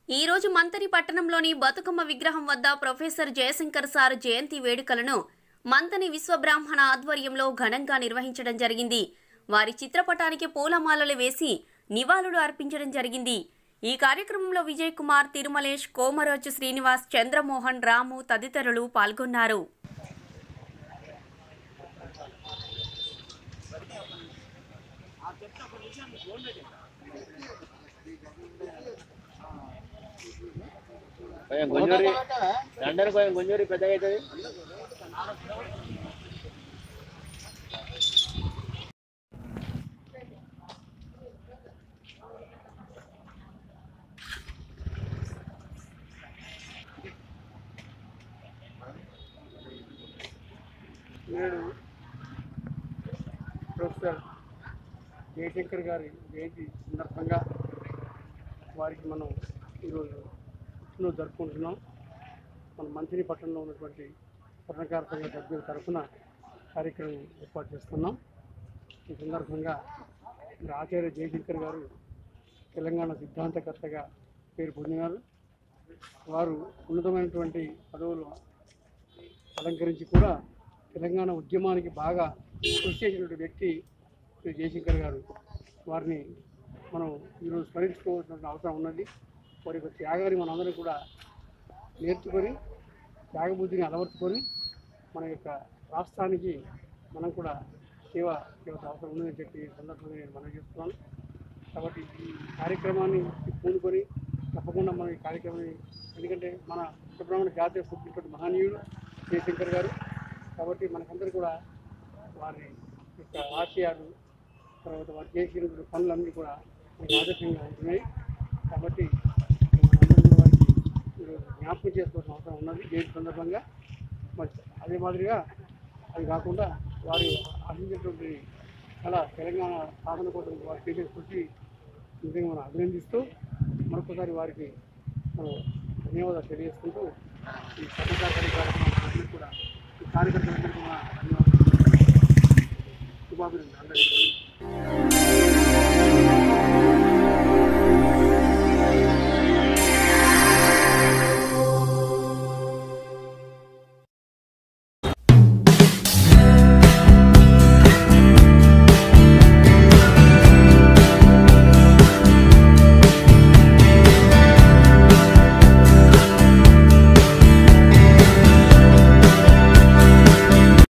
ఈ రోజు మంతని పట్టణంలోని బతుకమ్మ విగ్రహం వద్ద ప్రొఫెసర్ జయశంకర్ సార్ జయంతి వేడుకలను మంతని విశ్వబ్రాహ్మణ ఆధ్వర్యంలో ఘనంగా నిర్వహించడం జరిగింది వారి చిత్రపటానికి పూలమాలలు వేసి నివాళులు అర్పించడం జరిగింది ఈ కార్యక్రమంలో విజయ్ కుమార్ తిరుమలేష్ కోమరోజు శ్రీనివాస్ చంద్రమోహన్ రాము తదితరులు పాల్గొన్నారు కొంచెం గుంజూరి లండన్ కొంచెం గుంజూరి పెద్దగా అవుతుంది నేడు ప్రొఫెసర్ జయశంకర్ గారి జయంతి సందర్భంగా వారికి మనం ఈరోజు పుట్టినరోజు జరుపుకుంటున్నాం మన మంచిని పట్టణంలో ఉన్నటువంటి స్వర్ణకార సంఘ సభ్యుల తరఫున కార్యక్రమం ఏర్పాటు చేస్తున్నాం ఈ సందర్భంగా మరి ఆచార్య జయశంకర్ గారు తెలంగాణ సిద్ధాంతకర్తగా పేరు పొందినారు వారు ఉన్నతమైనటువంటి పదవులు అలంకరించి కూడా తెలంగాణ ఉద్యమానికి బాగా కృషి చేసినటువంటి వ్యక్తి శ్రీ జయశంకర్ గారు వారిని మనం ఈరోజు స్మరించుకోవాల్సిన అవసరం ఉన్నది వారి యొక్క త్యాగాన్ని మనందరం కూడా నేర్చుకొని త్యాగబుద్ధిని అలవర్చుకొని మన యొక్క రాష్ట్రానికి మనం కూడా సేవ చేయవలసిన అవసరం ఉందని చెప్పి ఈ సందర్భంగా నేను మనం చేస్తున్నాను కాబట్టి ఈ కార్యక్రమాన్ని పూనుకొని తప్పకుండా మనం ఈ కార్యక్రమాన్ని ఎందుకంటే మన సుబ్రహ్మణ్య జాతీయ పుట్టినటువంటి మహనీయుడు జయశంకర్ గారు కాబట్టి మనకందరూ కూడా వారి యొక్క ఆశయాలు తర్వాత వారు చేసిన పనులన్నీ కూడా మనకు ఆదర్శంగా ఉంటున్నాయి కాబట్టి మనందరం కూడా వారికి ఈరోజు జ్ఞాపకం చేసుకోవాల్సిన అవసరం ఉన్నది జయంతి సందర్భంగా మరి అదే మాదిరిగా అది కాకుండా వారు ఆశించినటువంటి కళ తెలంగాణ సాధన కోసం వారు చేసే కృషి నిజంగా మనం అభినందిస్తూ మరొకసారి వారికి మనం ధన్యవాదాలు తెలియజేసుకుంటూ ఈ పత్రికా కార్యక్రమాన్ని కూడా ఈ కార్యకర్తలందరికీ కూడా ధన్యవాదాలు శుభాభినందనలు అందరికీ